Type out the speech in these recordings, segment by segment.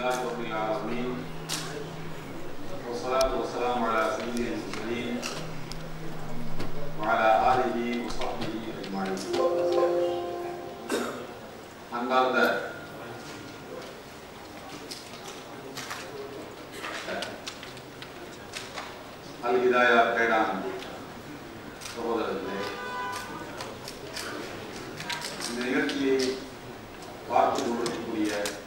لله رب العالمين والصلاة والسلام على سيد المرسلين وعلى آله وصحبه أجمعين அன்பார்ந்த அல் ஹிதாயா பேடான் சகோதரர்களே இந்த நிகழ்ச்சியை பார்த்து கொண்டிருக்கக்கூடிய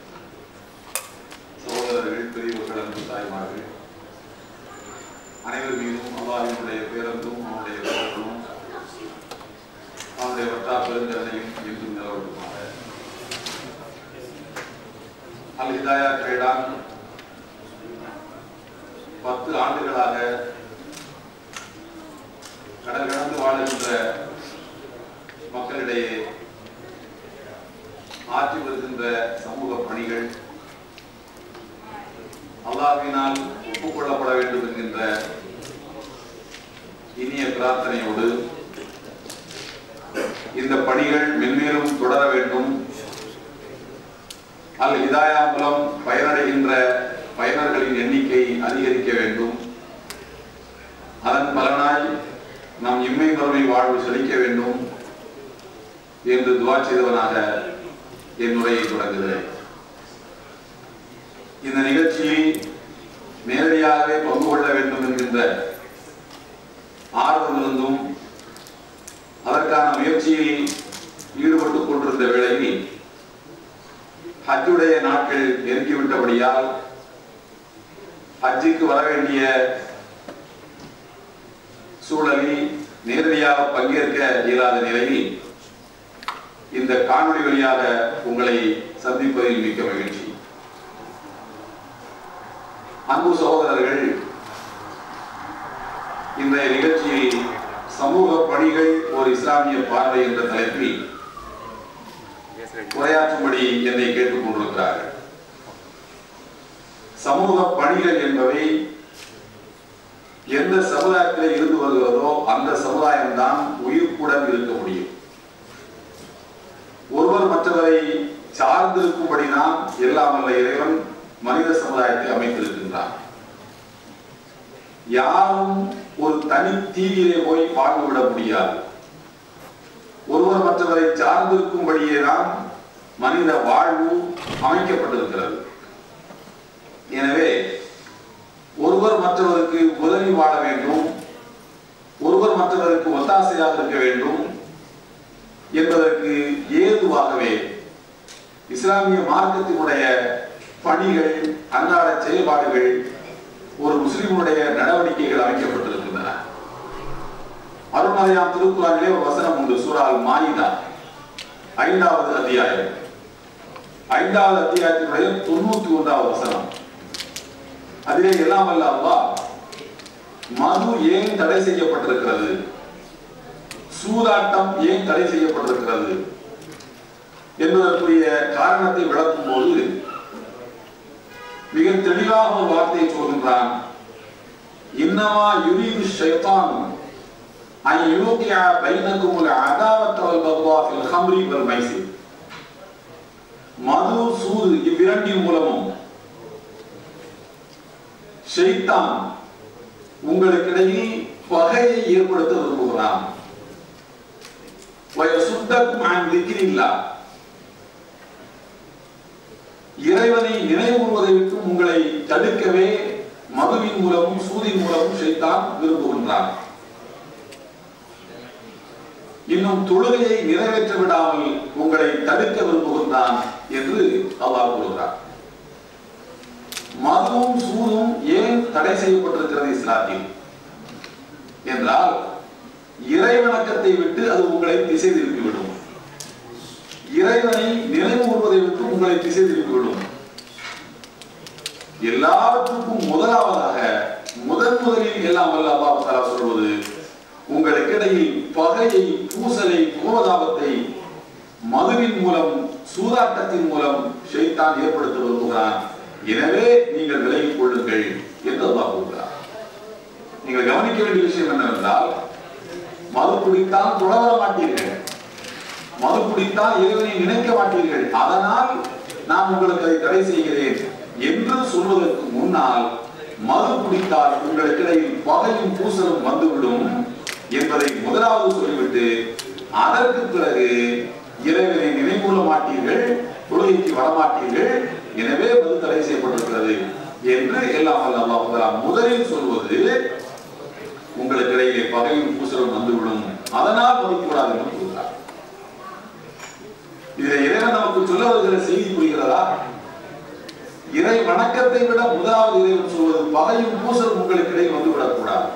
சகோதரர்கள் பெரியவர்கள் அன்பு தாய்மார்கள் அனைவர் மீதும் அல்லாஹினுடைய பேரந்தும் அவனுடைய பேரங்களும் அவனுடைய வட்டா பெருங்கரணையும் என்றும் நிலவட்டுமாக அல் ஹிதாயா கிரேடான் பத்து ஆண்டுகளாக கடல் கடந்து வாழுகின்ற மக்களிடையே ஆற்றி வருகின்ற சமூக பணிகள் அல்லாஹ்வினால் ஒப்புக்கொள்ளப்பட வேண்டும் என்கின்ற இனிய பிரார்த்தனையோடு இந்த பணிகள் மென்மேலும் தொடர வேண்டும் அல் ஹிதாயா மூலம் பயனடைகின்ற பயனர்களின் எண்ணிக்கை அதிகரிக்க வேண்டும் அதன் பலனாய் நம் இம்மை மறுமை வாழ்வு செழிக்க வேண்டும் என்று துவா செய்தவனாக என் உரையை தொடங்குகிறேன் இந்த நிகழ்ச்சியில் நேரடியாகவே பங்கு கொள்ள வேண்டும் என்கின்ற ஆர்வம் இருந்தும் அதற்கான முயற்சியில் ஈடுபட்டுக் கொண்டிருந்த வேளையில் ஹஜ்ஜுடைய நாட்கள் நெருங்கிவிட்டபடியால் ஹஜ்ஜுக்கு வர வேண்டிய சூழலில் நேரடியாக பங்கேற்க இயலாத நிலையில் இந்த காணொளி வழியாக உங்களை சந்திப்பதில் மிக்க மகிழ்ச்சி அன்பு சகோதரர்கள் இன்றைய நிகழ்ச்சியில் சமூக பணிகள் ஒரு இஸ்லாமிய பார்வை என்ற தலைப்பில் உரையாற்றும்படி என்னை கேட்டுக் கொண்டிருக்கிறார்கள் சமூக பணிகள் என்பவை எந்த சமுதாயத்தில் இருந்து வருகிறதோ அந்த சமுதாயம் தான் உயிர்ப்புடன் இருக்க முடியும் ஒருவர் மற்றவரை சார்ந்திருக்கும்படிதான் எல்லாம் வல்ல இறைவன் மனித சமுதாயத்தை அமைத்திருக்கின்றான் யாரும் ஒரு தனி தீவிலே போய் வாழ்ந்துவிட முடியாது ஒருவர் மற்றவரை சார்ந்திருக்கும்படியே தான் மனித வாழ்வு அமைக்கப்பட்டிருக்கிறது எனவே ஒருவர் மற்றவருக்கு உதவி வாழ வேண்டும் ஒருவர் மற்றவருக்கு ஒத்தாசையாக இருக்க வேண்டும் என்பதற்கு ஏதுவாகவே இஸ்லாமிய மார்க்கத்தினுடைய பணிகள் அன்றாட செயல்பாடுகள் ஒரு முஸ்லிமுடைய நடவடிக்கைகள் அமைக்கப்பட்டிருக்கின்றன அருள்மலையாம் திருக்குறானிலே ஒரு வசனம் உண்டு சூறால் மாயிதா ஐந்தாவது அத்தியாயம் ஐந்தாவது அத்தியாயத்தினுடைய தொண்ணூத்தி ஒன்றாவது வசனம் அதிலே எல்லாம் அல்ல அல்லா மது ஏன் தடை செய்யப்பட்டிருக்கிறது சூதாட்டம் ஏன் தடை செய்யப்பட்டிருக்கிறது என்பதற்குரிய காரணத்தை விளக்கும் போது மிக தெளிவாக ஒரு வார்த்தையை சொல்கின்றான் இன்னமா யுரீது ஷைத்தான் ஐ யூகியா பைனக்கும் அதாவத் வல் பக்வா ஃபில் ஹம்ரி வல் மைசிர் மது சூது இவ்விரண்டின் மூலமும் ஷைத்தான் உங்களுக்கிடையில் பகையை ஏற்படுத்த விரும்புகிறான் வயசுத்தக்கும் அன் திக்ரில்லா இறைவனை நினைவுறுவதை விட்டு உங்களை தடுக்கவே மதுவின் மூலமும் சூதின் மூலமும் ஷைத்தான் விரும்புகின்றான் இன்னும் தொழுகையை நிறைவேற்ற விடாமல் உங்களை தடுக்க விரும்புகின்றான் என்று அல்லாஹ் கூறுகிறார் மதுவும் சூதும் ஏன் தடை செய்யப்பட்டிருக்கிறது இஸ்லாத்தில் என்றால் இறைவணக்கத்தை விட்டு அது உங்களை திசை திருப்பிவிடும் இறைவனை நினைவு கூறுவதை விட்டு உங்களை திசை திருப்பிவிடும் எல்லாவற்றுக்கும் முதலாவதாக முதன் முதலில் எல்லாம் வல்ல அல்லாஹ் சொல்வது உங்களுக்கு இடையில் பகையை பூசலை கோபதாபத்தை மதுவின் மூலம் சூதாட்டத்தின் மூலம் ஷைத்தான் ஏற்படுத்த விரும்புகிறான் எனவே நீங்கள் விலகிக் கொள்ளுங்கள் என்று அல்லாஹ் கூறுகிறார் நீங்கள் கவனிக்க வேண்டிய விஷயம் என்னவென்றால் மது குடித்தால் தொடர மாட்டீர்கள் மது குடித்தால் இறைவனை நினைக்க மாட்டீர்கள் அதனால் நான் உங்களுக்கு அதை தடை செய்கிறேன் என்று சொல்வதற்கு முன்னால் மது குடித்தால் உங்களுக்கிடையில் பகையும் பூசலும் வந்துவிடும் என்பதை முதலாவது சொல்லிவிட்டு அதற்கு பிறகு இறைவனை நினைவுள்ள மாட்டீர்கள் தொழுகைக்கு வரமாட்டீர்கள் எனவே மது தடை செய்யப்பட்டிருக்கிறது என்று எல்லாம் வல்ல அல்லாஹ் தஆலா முதலில் சொல்வது உங்களுக்கு இடையிலே பகையும் பூசலும் வந்துவிடும் அதனால் மதிக்கூடாது என்று கூறுகிறார் இதை இறைவன் நமக்கு சொல்ல வருகிற செய்தி புரிகிறதா இறை வணக்கத்தை விட முதலாவது இறைவன் சொல்வது பகையும் பூசலும் உங்களுக்கு இடையில் வந்துவிடக் கூடாது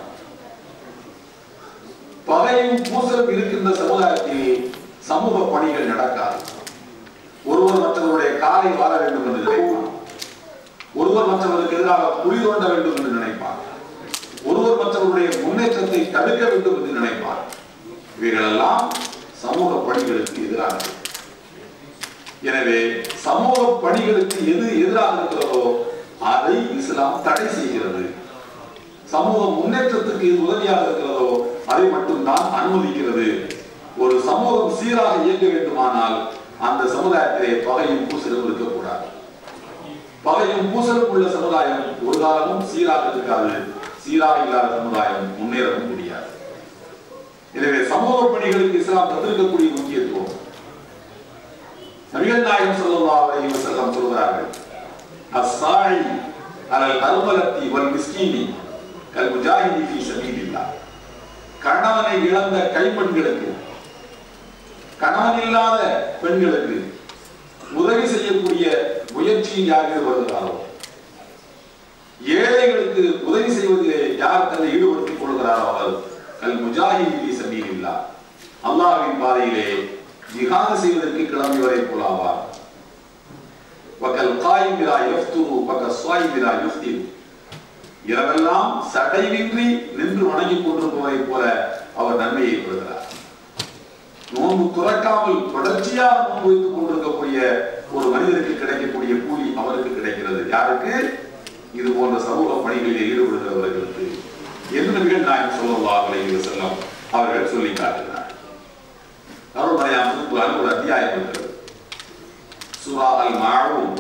பகையும் பூசலும் இருக்கின்ற சமுதாயத்தில் சமூக பணிகள் நடக்காது ஒருவர் மற்றவருடைய காலை வாழ வேண்டும் என்று நினைப்பார் ஒருவர் மற்றவருக்கு எதிராக குழி தோண்ட வேண்டும் என்று நினைப்பார் ஒருவர் மற்றவருடைய முன்னேற்றத்தை தடுக்க வேண்டும் என்று நினைப்பார் இவைகளெல்லாம் சமூக பணிகளுக்கு எதிரானது எனவே சமூக பணிகளுக்கு எது எதிராக இருக்கிறதோ அதை இஸ்லாம் தடை செய்கிறது சமூக முன்னேற்றத்துக்கு எது உதவியாக இருக்கிறதோ அதை மட்டும்தான் அனுமதிக்கிறது ஒரு சமூகம் சீராக இயங்க வேண்டுமானால் அந்த சமுதாயத்திலே பகையும் பூசலும் இருக்கக்கூடாது பகையும் பூசலும் உள்ள சமுதாயம் ஒரு காலமும் சீராக இருக்காது சீராக இல்லாத சமுதாயம் முன்னேறவும் முடியாது எனவே சமூக பணிகளுக்கு இஸ்லாம் தந்திருக்கக்கூடிய முக்கியத்துவம் நபிகள் நாயகம் ஸல்லல்லாஹு அலைஹி வஸல்லம் சொல்கிறார்கள் அஸ்ஸாயி அலல் அர்மலத்தி வல் மிஸ்கீனி கல் முஜாஹிதி ஃபீ சபீலில்லாஹ் கணவனை இழந்த கைப்பெண்களுக்கு கணவன் இல்லாத பெண்களுக்கு உதவி செய்யக்கூடிய முயற்சியில் யார் ஈடுபடுகிறாரோ ஏழைகளுக்கு உதவி செய்வதிலே யார் தன்னை ஈடுபடுத்திக் கொள்கிறாரோ அவர் கல் முஜாஹிதி ஃபீ சபீலில்லாஹ் அல்லாஹ்வின் பாதையிலே ஜிஹாது செய்வதற்கு கிளம்பியவரை போலாவார் வக்கல் காயும் விரா யஃப்துரு வக்க சுவாய் விரா யுஃப்தின் இரவெல்லாம் சடைவின்றி நின்று வணங்கிக் கொண்டிருப்பவரை போல அவர் நன்மையை பெறுகிறார் நோன்பு துறக்காமல் தொடர்ச்சியாக நோன்பு வைத்துக் கொண்டிருக்கக்கூடிய ஒரு மனிதருக்கு கிடைக்கக்கூடிய கூலி அவருக்கு கிடைக்கிறது யாருக்கு இது போன்ற சமூக பணிகளில் ஈடுபடுகிறவர்களுக்கு என்று நபிகள் நாயகம் ஸல்லல்லாஹு அலைஹி வஸல்லம் அவர்கள் சொல்லி காட்டுகிறார் அருள்மறையாமல் குரான் ஒரு அத்தியாயம் இருக்கிறது சூரா அல் மாஊன்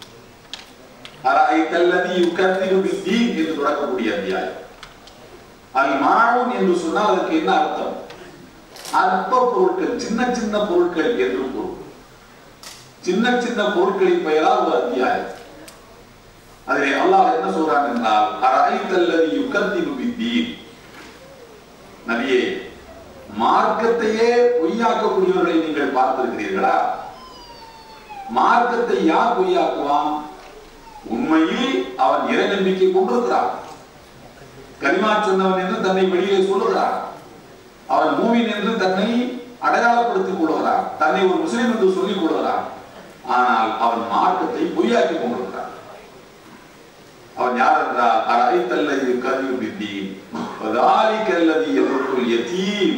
அரஐத அல்லதி யுகத்திபு பித்தீன் என்று தொடங்கக்கூடிய அத்தியாயம் அல் மாஊன் என்று சொன்னால் அதற்கு என்ன அர்த்தம் அற்ப பொருட்கள் சின்ன சின்ன பொருட்கள் என்று பொருள் சின்ன சின்ன பொருட்களின் பெயரால் ஒரு அத்தியாயம் அதிலே அல்லாஹ் என்ன சொல்றான் என்றால் அரஐத அல்லதி யுகத்திபு பித்தீன் நபியே மார்க்கத்தையே பொய்யாக்கக்கூடியவர்களை நீங்கள் பார்த்திருக்கிறீர்களா மார்க்கத்தை யார் பொய்யாக்குவான் உண்மையில் அவன் இறை நம்பிக்கை கொண்டிருக்கிறான் கரிமா சொன்னவன் என்று தன்னை வெளியே சொல்லுகிறான் அவன் மூவின் என்று தன்னை அடையாளப்படுத்திக் கொள்கிறான் தன்னை ஒரு முஸ்லிம் என்று சொல்லிக் கொள்கிறான் ஆனால் அவன் மார்க்கத்தை பொய்யாக்கி கொண்டிருக்கிறான் அவன் யார் என்றால் அரைத்தல்லது கதிவு பித்தீன் வதாலிக்கல்லதி எதிர்க்குள் யதீம்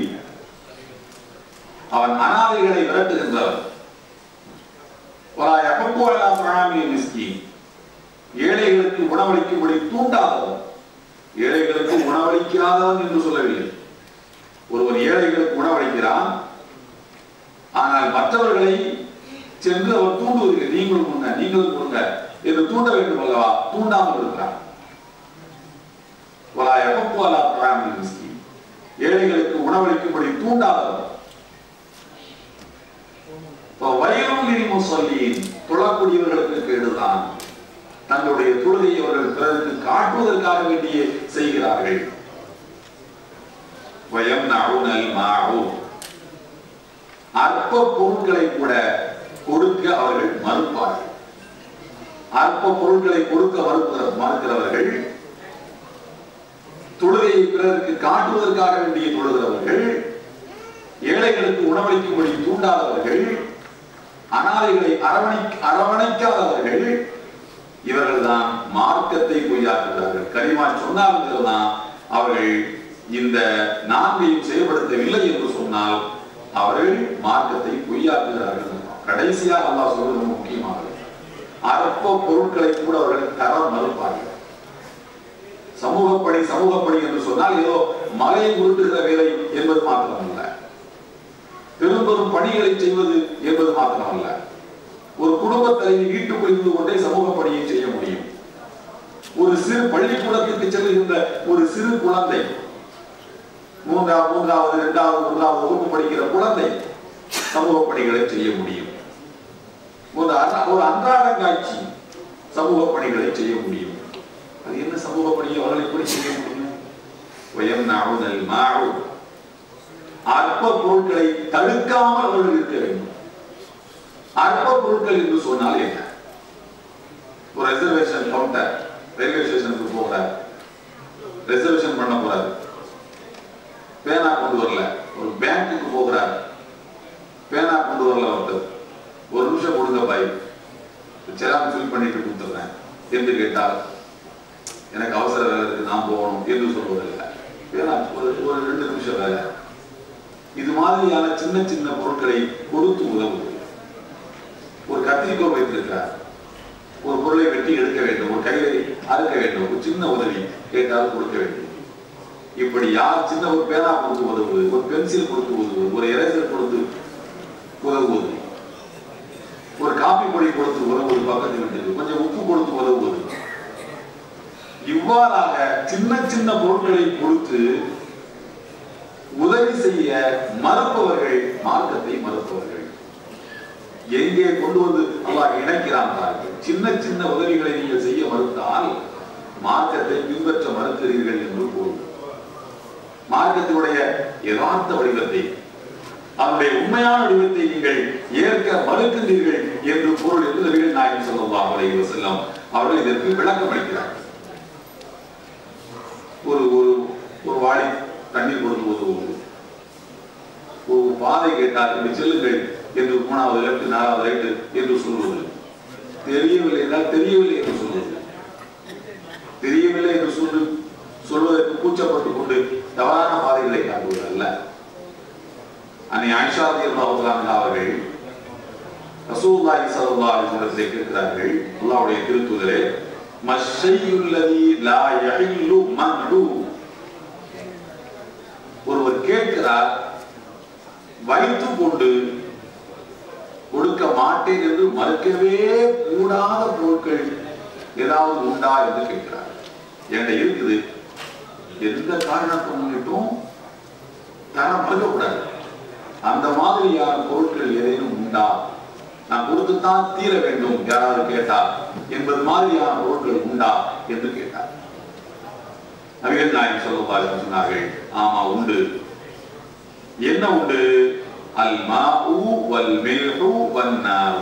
அவன் அனாதைகளை விரட்டுகின்றவன் வராய பக்குவலா பழாமிய மிஸ்கீன் ஏழைகளுக்கு உணவளிக்கும்படி தூண்டாதவன் ஏழைகளுக்கு உணவளிக்காதவன் என்று சொல்லவில்லை ஒருவன் ஏழைகளுக்கு உணவளிக்கிறான் ஆனால் மற்றவர்களை சென்று அவர் தூண்டுவதில்லை நீங்களும் கொடுங்க நீங்களும் கொடுங்க என்று தூண்ட வேண்டும் அல்லவா தூண்டாமல் இருக்கிறான் வலா யகப்புவலா பழாமிய மிஸ்கீன் ஏழைகளுக்கு உணவளிக்கும்படி தூண்டாதவன் வயிறும் சொல்லி தொழக்கூடியவர்களுக்கு கேடுதான் தங்களுடைய தொழுகையை அவர்கள் பிறருக்கு காட்டுவதற்காக வேண்டிய செய்கிறார்கள் வயம் நவுனல் மாவு அற்ப பொருட்களை கூட கொடுக்க அவர்கள் மறுப்பார்கள் அற்ப பொருட்களை கொடுக்க மறுக்கிற மறுக்கிறவர்கள் தொழுகையை பிறருக்கு காட்டுவதற்காக வேண்டிய தொழுகிறவர்கள் ஏழைகளுக்கு உணவளிக்கும்படி தூண்டாதவர்கள் அனாதைகளை அரவணை அரவணைக்காதவர்கள் இவர்கள்தான் மார்க்கத்தை பொய்யாக்குகிறார்கள் கரிமா சொன்னார்கள் அவர்கள் இந்த நான்கையும் செயல்படுத்தவில்லை என்று சொன்னால் அவர்கள் மார்க்கத்தை பொய்யாக்குகிறார்கள் கடைசியாக அல்லாஹ் சொல்வது முக்கியமானது அற்ப பொருட்களை கூட அவர்கள் தர மறுப்பார்கள் சமூகப்படி சமூகப்படி என்று சொன்னால் ஏதோ மலையை உருட்டுகிற வேலை என்பது மாத்திரமல்ல பெரும் பெரும் பணிகளை செய்வது என்பது மாத்திரமல்ல ஒரு குடும்ப குடும்ப தலைவி வீட்டுக்குள் இருந்து கொண்டே சமூக பணியை செய்ய முடியும் ஒரு சிறு பள்ளிக்கூடத்துக்கு செல்லுகின்ற ஒரு சிறு குழந்தை மூன்றாவது மூன்றாவது இரண்டாவது மூன்றாவது வகுப்பு படிக்கிற குழந்தை சமூக பணிகளை செய்ய முடியும் ஒரு அன்றாட- ஒரு அன்றாட காட்சி சமூக பணிகளை செய்ய முடியும் அது என்ன சமூக பணியை அவர்கள் எப்படி செய்ய முடியும் வயம்னஉனல் மாஉ அற்ப பொருட்களை தடுக்காமல் அவர்கள் இருக்க வேண்டும் அற்ப பொருட்கள் என்று சொன்னால் என்ன ஒரு ரிசர்வேஷன் கவுண்டர் ரயில்வே ஸ்டேஷனுக்கு போகிறார் ரிசர்வேஷன் பண்ண போறாரு பேனா கொண்டு வரல ஒரு பேங்க்குக்கு போகிறார் பேனா கொண்டு வரல ஒருத்தர் ஒரு நிமிஷம் கொடுங்க பாய் செலான் ஃபில் பண்ணிட்டு கொடுத்துட்றேன் என்று கேட்டால் எனக்கு அவசர வேலை இருக்கு நான் போகணும் என்று சொல்வதில்லை பேனா ஒரு ஒரு ரெண்டு நிமிஷம் வேலை இது மாதிரியான சின்ன சின்ன பொருட்களை கொடுத்து உதவுவது ஒரு கத்திரிக்கோள் வைத்திருக்கிறார் ஒரு பொருளை வெட்டி எடுக்க வேண்டும் ஒரு கையை அறுக்க வேண்டும் ஒரு சின்ன உதவி கேட்டால் கொடுக்க வேண்டும் இப்படி யார் சின்ன ஒரு பேனா கொடுத்து உதவுவது ஒரு பென்சில் கொடுத்து உதவுவது ஒரு எரேசர் கொடுத்து உதவுவது ஒரு காப்பி பொடி கொடுத்து உதவுவது பக்கத்து வீட்டுக்கு கொஞ்சம் உப்பு கொடுத்து உதவுவது இவ்வாறாக சின்ன சின்ன பொருட்களை கொடுத்து உதவி செய்ய மறுப்பவர்கள் மார்க்கத்தை மறுப்பவர்கள் எங்கே கொண்டு வந்து அல்லாஹ் இணைக்கிறான் பாருங்கள் சின்ன சின்ன உதவிகளை நீங்கள் செய்ய மறுத்தால் மார்க்கத்தை பின்பற்ற மறுக்கிறீர்கள் என்று பொருள் மார்க்கத்தினுடைய யதார்த்த வடிவத்தை அதனுடைய உண்மையான வடிவத்தை நீங்கள் ஏற்க மறுக்கின்றீர்கள் என்று பொருள் என்று நபிகள் நாயகம் ஸல்லல்லாஹு அலைஹி வஸல்லம் அவர்கள் இதற்கு விளக்கம் அளிக்கிறார்கள் ஒரு ஒரு ஒரு வாளி தண்ணீர் கொடுத்து உதவுவது ஒரு பாதை கேட்டால் இப்படி செல்லுங்கள் என்று மூணாவது லெப்ட் நாலாவது ரைட்டு என்று சொல்வது தெரியவில்லை என்றால் தெரியவில்லை என்று சொல்வது தெரியவில்லை என்று சொல்லு சொல்வதற்கு கூச்சப்பட்டுக் கொண்டு தவறான பாதைகளை காட்டுவது அல்ல அன்னை ஆயிஷா ரலியல்லாஹு அன்ஹா அவர்கள் ரசூலுல்லாஹி ஸல்லல்லாஹு அலைஹி வஸல்லம் கேட்கிறார்கள் அல்லாஹ்வுடைய திருத்துதரே மஷ்ஷையுல்லதி லா யஹில்லு மன்ஹு ஒருவர் கேட்கிறார் வைத்து கொண்டு கொடுக்க மாட்டேன் என்று மறுக்கவே கூடாத பொருட்கள் ஏதாவது உண்டா என்று கேட்கிறார் என்கிட்ட இருக்குது எந்த காரணத்தை முன்னிட்டும் தர மறுக்கக்கூடாது அந்த மாதிரியான பொருட்கள் ஏதேனும் உண்டா நான் கொடுத்துத்தான் தீர வேண்டும் யாராவது கேட்டார் என்பது மாதிரியான பொருட்கள் உண்டா என்று கேட்டார் நபிகள் நாயகம் சொல்லப்பாரு சொன்னார்கள் ஆமா உண்டு என்ன உண்டு அல் மாஉ வல் மில்ஹு வன் நார்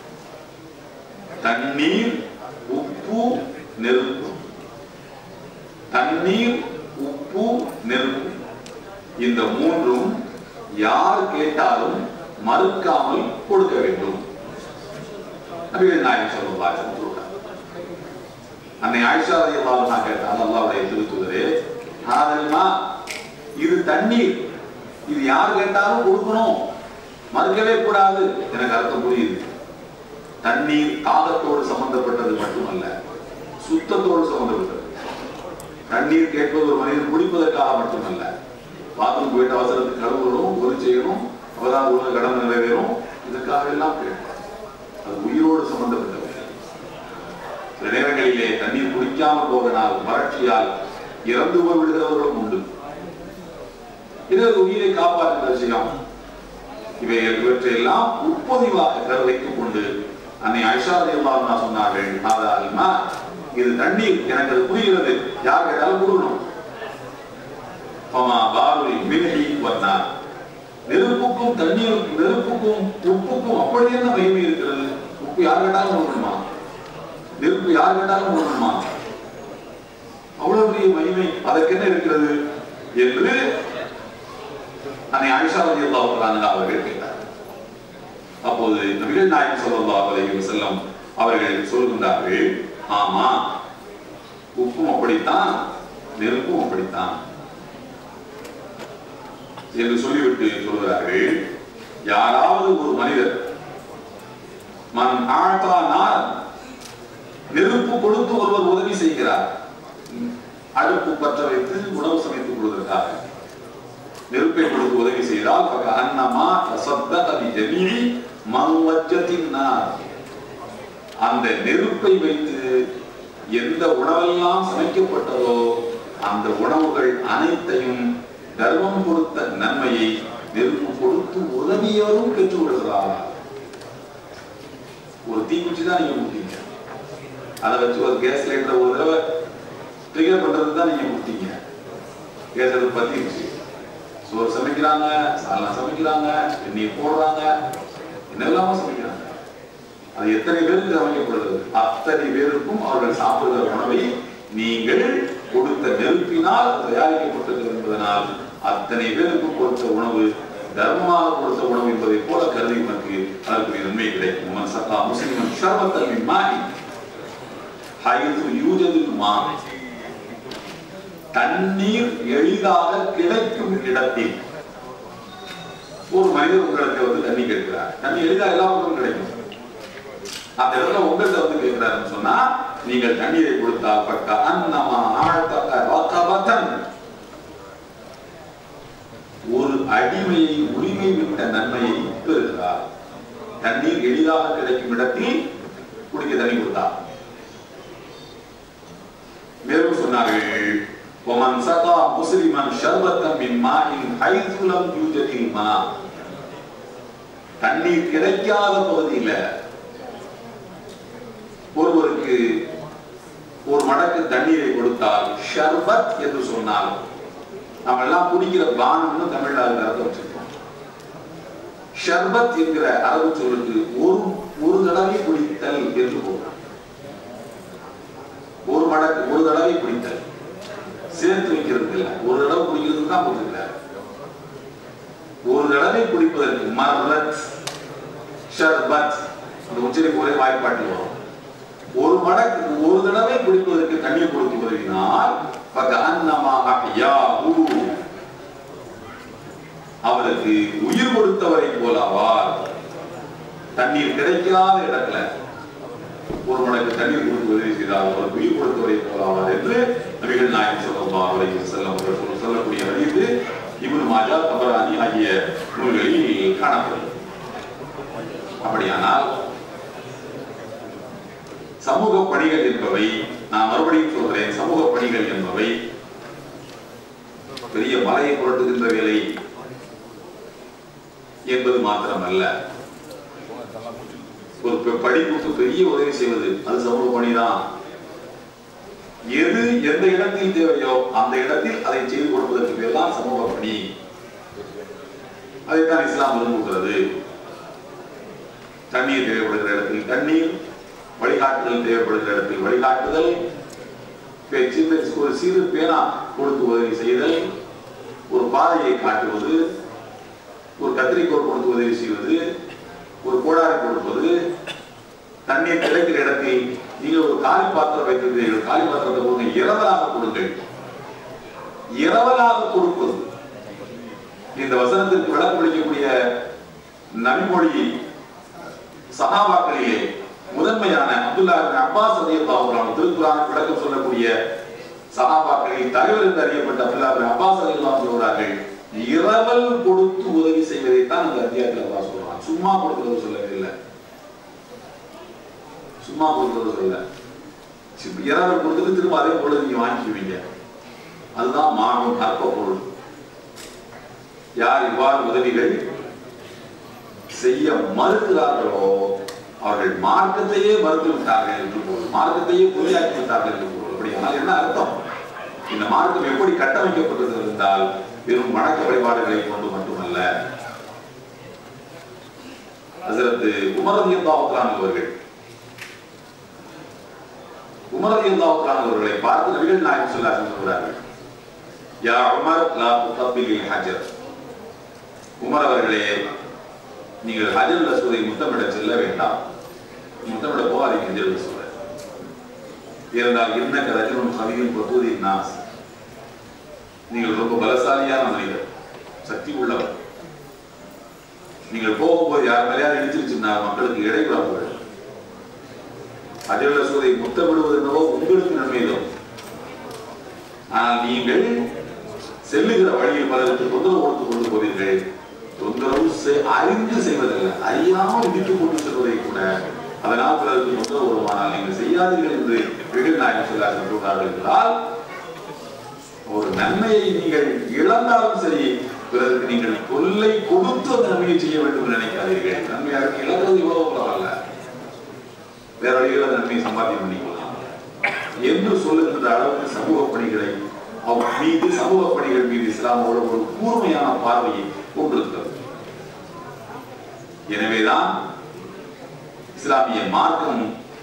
தண்ணீர் உப்பு நெருப்பு தண்ணீர் உப்பு நெருப்பு இந்த மூன்றும் யார் கேட்டாலும் மறுக்காமல் கொடுக்க வேண்டும் நபிகள் நாயகம் சொல்லுவார் சொல்றார் அன்னை ஆயிஷா ரலியல்லாஹு அன்ஹா கேட்டால் அல்லாஹ்வுடைய திருத்துதரே ஆதல்மா இது தண்ணீர் இது யார் கேட்டாலும் கொடுக்கணும் மறுக்கவே கூடாது எனக்கு அர்த்தம் புரியுது தண்ணீர் தாகத்தோடு சம்பந்தப்பட்டது மட்டுமல்ல சுத்தத்தோடு சம்பந்தப்பட்டது தண்ணீர் கேட்பது ஒரு மனிதன் குடிப்பதற்காக மட்டுமல்ல பாத்ரூம் போயிட்டு அவசரத்துக்கு கழுவுறோம் ஒரு செய்யணும் அவதான் உலக கடமை நிறைவேறும் இதற்காக எல்லாம் கேட்பார் அது உயிரோடு சம்பந்தப்பட்டது சில நேரங்களிலே தண்ணீர் குடிக்காமல் போவதனால் வறட்சியால் இறந்து போய் விடுகிறவர்களும் உண்டு இது ஒரு உயிரை காப்பாற்றுகிற விஷயம் இவை இவற்றையெல்லாம் உட்பொதிவாக கரு வைத்துக் கொண்டு அன்னை ஐஷா ரலியல்லாஹு சொன்னார்கள் "ஹாதா அல்மா இது தண்ணீர் எனக்கு அது புரிகிறது யார் கேட்டாலும் கொடுக்கணும் ஃபமா பாருல் மின்ஹி வன்னார் நெருப்புக்கும் தண்ணீருக்கும் நெருப்புக்கும் உப்புக்கும் அப்படி என்ன மகிமை இருக்கிறது உப்பு யார் கேட்டாலும் கொடுக்கணுமா நெருப்பு யார் கேட்டாலும் கொடுக்கணுமா அவ்வளவு பெரிய மகிமை அதற்கு என்ன இருக்கிறது என்று அன்னை ஆயிஷா ரலியல்லாஹு அன்ஹா அவர்கள் கேட்டார் அப்போது நபிகள் நாயகம் ஸல்லல்லாஹு அலைஹி வஸல்லம் அவர்கள் சொல்கின்றார்கள் ஆமா உப்பும் அப்படித்தான் நெருப்பும் அப்படித்தான் என்று சொல்லிவிட்டு சொல்கிறார்கள் யாராவது ஒரு மனிதர் மன் ஆழ்த்தா நார் நெருப்பு கொடுத்து ஒருவர் உதவி செய்கிறார் அடுப்பு பற்ற வைத்து உணவு சமைத்துக் கொள்வதற்காக நெருப்பை கொடுத்து உதவி செய்தால் அன்னமா தசத்தக பி ஜமீஇ மன் வஜ்ஜத்தின் நார் அந்த நெருப்பை வைத்து எந்த உணவெல்லாம் சமைக்கப்பட்டதோ அந்த உணவுகள் அனைத்தையும் தர்மம் கொடுத்த நன்மையை நெருப்பு கொடுத்து உதவியவரும் பெற்று விடுகிறார் ஒரு தீக்குச்சி தான் நீங்க முட்டீங்க அதை வச்சு ஒரு கேஸ் லைட்டர் ஒரு தடவை ட்ரிகர் பண்றது தான் நீங்க முட்டீங்க கேஸ் அடுப்பு பத்திருச்சு சோறு சமைக்கிறாங்க சால்னா சமைக்கிறாங்க எண்ணெய் போடுறாங்க என்னெல்லாமோ சமைக்கிறாங்க அது எத்தனை பேருக்கு சமைக்கப்படுகிறது அத்தனை பேருக்கும் அவர்கள் சாப்பிடுகிற உணவை நீங்கள் கொடுத்த நெருப்பினால் அது தயாரிக்கப்பட்டது என்பதனால் அத்தனை பேருக்கு கொடுத்த உணவு தர்மமாக கொடுத்த உணவு என்பதை போல கருதி உனக்கு அதற்கு நன்மை கிடைக்கும் மன் சக்கா முஸ்லிமன் ஷர்பத்தல் மின் மாஹி ஹைது யூஜதில் மா தண்ணீர் எளிதாக கிடைக்கும் இடத்தில் ஒரு மனிதர் உங்களுக்கு வந்து தண்ணி கேட்கிறார் தண்ணி எளிதாக எல்லாருக்கும் கிடைக்கும் அந்த இடத்துல உங்கள்கிட்ட வந்து கேட்கிறாருன்னு சொன்னா நீங்கள் தண்ணீரை கொடுத்தால் பக்க அன்னமா ஆழ்த்தக்க ரக்கபத்தன் ஒரு அடிமையை உரிமை விட்ட நன்மையை பெறுகிறார் தண்ணீர் எளிதாக கிடைக்கும் இடத்தில் குடிக்க தண்ணி கொடுத்தார் மேலும் சொன்னார்கள் ومن سقى مسلما شربة من ماء حيث لم يوجد الماء தண்ணீர் கிடைக்காத பகுதியில ஒருவருக்கு ஒரு மடக்கு தண்ணீரை கொடுத்தால் ஷர்பத் என்று சொன்னால் நம்ம எல்லாம் குடிக்கிற பானம்னு தமிழ்ல அதுக்கு அர்த்தம் வச்சிருக்கோம் ஷர்பத் என்கிற அரபு சொல்லுக்கு ஒரு ஒரு தடவை குடித்தல் என்று போகும் ஒரு மடக்கு ஒரு தடவை குடித்தல் சேர்த்து வைக்கிறது இல்லை ஒரு தடவை குடிக்கிறது தான் போட்டுக்கிறார் ஒரு தடவை குடிப்பதற்கு மர்ரத் ஷர்பத் அந்த உச்சரிப்பு ஒரே வாய்ப்பாட்டில் வரும் ஒரு மடக்கு ஒரு தடவை குடிப்பதற்கு தண்ணீர் கொடுத்து உதவினால் ஃபகஅன்னமா அஹ்யாஹு. அவருக்கு உயிர் கொடுத்தவரை போலாவார் தண்ணீர் கிடைக்காத இடத்துல ஒரு மடக்கு தண்ணீர் கொடுத்து உதவி செய்தால் அவருக்கு உயிர் கொடுத்தவரை போலாவார் என்று நபிகள் நாயகம் ஸல்லல்லாஹு அலைஹி வஸல்லம் அவர்கள் சொல்ல- சொல்லக்கூடிய ஹதீஸ் இப்னு மாஜா தபரானி ஆகிய நூல்களில் காணப்படும் அப்படியானால் சமூக பணிகள் என்பவை நான் மறுபடியும் சொல்கிறேன் சமூக பணிகள் என்பவை பெரிய மலையை புரட்டுகின்ற வேலை என்பது மாத்திரமல்ல ஒரு பெ- படிப்புக்கு பெரிய உதவி செய்வது அது சமூக பணிதான் எது எந்த இடத்தில் தேவையோ அந்த இடத்தில் அதை செய்து கொடுப்பதற்கு பேர் தான் சமூக பணி அதைத்தான் இஸ்லாம் விரும்புகிறது தண்ணீர் தேவைப்படுகிற இடத்தில் தண்ணீர் வழிகாட்டுதல் தேவைப்படுகிற இடத்தில் வழிகாட்டுதல் பே- சின்ன ஒரு சிறு பேனா கொடுத்து உதவி செய்தல் ஒரு பாதையை காட்டுவது ஒரு கத்திரிக்கோள் கொடுத்து உதவி செய்வது ஒரு கோடாரி கொடுப்பது தண்ணீர் கிடைக்கிற இடத்தில் நீங்கள் ஒரு காலி பாத்திரம் வைத்திருக்கிறீர்கள் காலி பாத்திரத்தை கொடுங்க இரவலாக கொடுங்கள் இரவலாக கொடுப்பது இந்த வசனத்திற்கு விளக்கமளிக்கக்கூடிய நபிமொழி சஹாபாக்களிலே முதன்மையான அப்துல்லா இப்னு அப்பாஸ் ரலியல்லாஹு அன்ஹு திருக்குர்ஆன் விளக்கம் சொல்லக்கூடிய சஹாபாக்களில் தலைவர் என்று அறியப்பட்ட அப்துல்லா இப்னு அப்பாஸ் ரலியல்லாஹு அன்ஹு சொல்றார்கள் இரவல் கொடுத்து உதவி செய்வதைத்தான் அந்த அத்தியாயத்தில் அல்லாஹ் சொல்றான் சும்மா கொடுக்கிறது சொல்லவே இல்லை சும்மா கொடுக்கிறது சொல்ல சி- இரவல் கொடுத்துட்டு திரும்ப அதே பொருள் நீங்க வாங்கிக்குவீங்க அதுதான் மானும் அற்ப பொருள் யார் இவ்வாறு உதவிகள் செய்ய மறுக்கிறார்களோ அவர்கள் மார்க்கத்தையே மறுத்து விட்டார்கள் என்று பொருள் மார்க்கத்தையே பொய்யாக்கி விட்டார்கள் என்று பொருள் அப்படியானால் என்ன அர்த்தம் இந்த மார்க்கம் எப்படி கட்டமைக்கப்பட்டது என்றால் வெறும் வணக்க வழிபாடுகளை கொண்டு மட்டுமல்ல ஹசரத்து உமரதி அவர்கள் உமரதி அவர்களை பார்த்து நபிகள் நாயகம் சொல்ல சொல்கிறார்கள் யா உமர் லா துகப்பிலில் ஹஜர் உமர் அவர்களே நீங்கள் ஹஜர் ரசூலை முத்தமிட செல்ல வேண்டாம் முத்தமிட போகாதீங்க ஹஜர் ரசூலை இருந்தால் என்ன கரஜனும் கவியும் பிரபூதி நாஸ் நீங்கள் ரொம்ப பலசாலியான மனிதர் சக்தி உள்ளவர் நீங்கள் போகும்போது யார் மேலேயாவது இடிச்சிருச்சுன்னா மக்களுக்கு இடைவிடா போயிடும் ஹஜர் ரசூலை முத்தமிடுவது என்னவோ உங்களுக்கு நன்மை தரும் ஆனால் நீங்கள் செல்லுகிற வழியில் பலருக்கு தொந்தரவு கொடுத்து கொண்டு போவீர்கள் தொந்தரவு செய்- அறிந்து செய்வதல்ல அறியாமல் இடித்து கொண்டு செல்வதை கூட அதனால் பிறருக்கு தொந்தரவு வருமானால் நீங்கள் செய்யாதீர்கள் என்று பிகில் நாயகம் சொல்லார்கள் சொல்கிறார்கள் என்றால் ஒரு நன்மையை நீங்கள் இழந்தாலும் சரி பிறருக்கு நீங்கள் தொல்லை கொடுத்து அந்த நன்மையை செய்ய வேண்டும் என்று நினைக்காதீர்கள் நன்மையாக இழந்தது இவ்வளவு பரவாயில்ல வேற வழியில் அந்த நன்மையை சம்பாத்தியம் பண்ணிக்கலாம் என்று சொல்லுகின்ற அளவுக்கு சமூக பணிகளை அவர் மீது சமூக பணிகள் மீது இஸ்லாமோட ஒரு கூர்மையான பார்வையை கொண்டிருக்கிறது எனவேதான் இஸ்லாமிய மார்க்கம்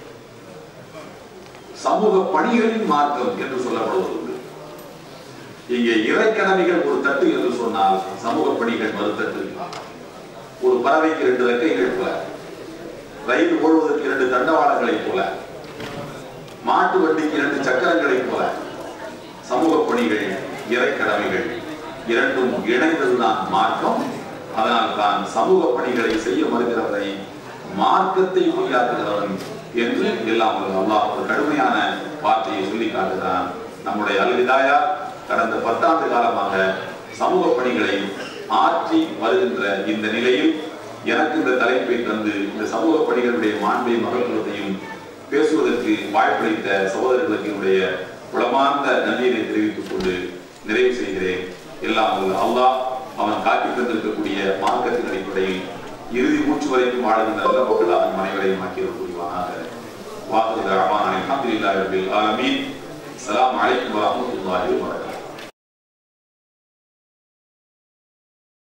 சமூக பணிகளின் மார்க்கம் என்று சொல்லப்படுவது உண்டு இங்கே இறைக்கடமைகள் ஒரு தட்டு என்று சொன்னால் சமூக பணிகள் மறுத்தட்டு ஒரு பறவைக்கு இரண்டு ரெக்கைகள் போல ரயில் ஓடுவதற்கு இரண்டு தண்டவாளங்களைப் போல மாட்டு வண்டிக்கு இரண்டு சக்கரங்களைப் போல சமூக பணிகள் இறைக்கடமைகள் இரண்டும் இணைந்ததுதான் மார்க்கம் அதனால் தான் சமூக பணிகளை செய்ய மறுக்கிறவரை மார்க்கத்தை பொய்யாக்குகிறவன் என்று எல்லாம் வல்ல அல்லாஹ் ஒரு கடுமையான வார்த்தையை சொல்லி காட்டுகிறான் நம்முடைய அல்விதாயா கடந்த பத்தாண்டு காலமாக சமூக பணிகளை ஆற்றி வருகின்ற இந்த நிலையில் எனக்கு இந்த தலைப்பை தந்து இந்த சமூக பணிகளுடைய மாண்பை மகத்துவத்தையும் பேசுவதற்கு வாய்ப்பளித்த சகோதரர்களுக்கு என்னுடைய உளமார்ந்த நன்றியை தெரிவித்துக் கொண்டு நிறைவு செய்கிறேன் எல்லாம் வல்ல அல்லாஹ் அவன் காட்டி தந்திருக்கக்கூடிய மார்க்கத்தின் அடிப்படையில் இறுதி மூச்சு வரைக்கும் வாழுகின்ற நல்ல மக்களாக நம் அனைவரையும் ஆக்கியவர் புரிவானாக வாக்குறுதி அஹ்மான் அலமதுல்லாஹி ரபில் ஆலமீன் அஸ்ஸலாமு அலைக்கும் வரஹ்மத்துல்லாஹி வபரகாத்துஹு